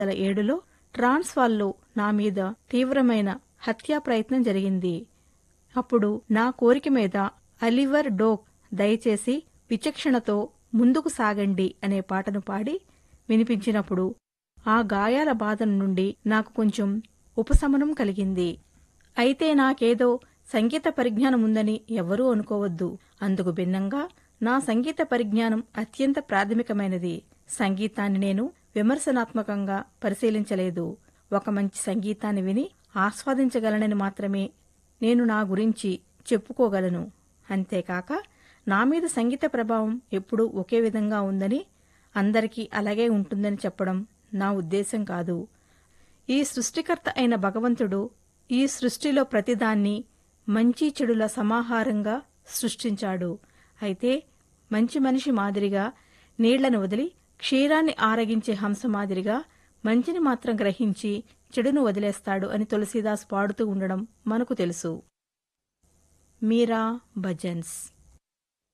వందల ఏడులో ట్రాన్స్వాల్లో నా మీద తీవ్రమైన హత్యా ప్రయత్నం జరిగింది అప్పుడు నా కోరిక మీద అలివర్ డోక్ దయచేసి విచక్షణతో ముందుకు సాగండి అనే పాటను పాడి వినిపించినప్పుడు ఆ గాయాల బాధ నుండి నాకు కొంచెం ఉపశమనం కలిగింది అయితే నాకేదో సంగీత పరిజ్ఞానం ఉందని ఎవ్వరూ అనుకోవద్దు అందుకు భిన్నంగా నా సంగీత పరిజ్ఞానం అత్యంత ప్రాథమికమైనది సంగీతాన్ని నేను విమర్శనాత్మకంగా పరిశీలించలేదు ఒక మంచి సంగీతాన్ని విని ఆస్వాదించగలనని మాత్రమే నేను నా గురించి చెప్పుకోగలను అంతేకాక నా మీద సంగీత ప్రభావం ఎప్పుడూ ఒకే విధంగా ఉందని అందరికీ అలాగే ఉంటుందని చెప్పడం నా ఉద్దేశం కాదు ఈ సృష్టికర్త అయిన భగవంతుడు ఈ సృష్టిలో ప్రతిదాన్ని మంచి చెడుల సమాహారంగా సృష్టించాడు అయితే మంచి మనిషి మాదిరిగా నీళ్లను వదిలి క్షీరాన్ని ఆరగించే హంస మాదిరిగా మంచిని మాత్రం గ్రహించి చెడును వదిలేస్తాడు అని తులసీదాస్ పాడుతూ ఉండడం మనకు తెలుసు మీరా భజన్స్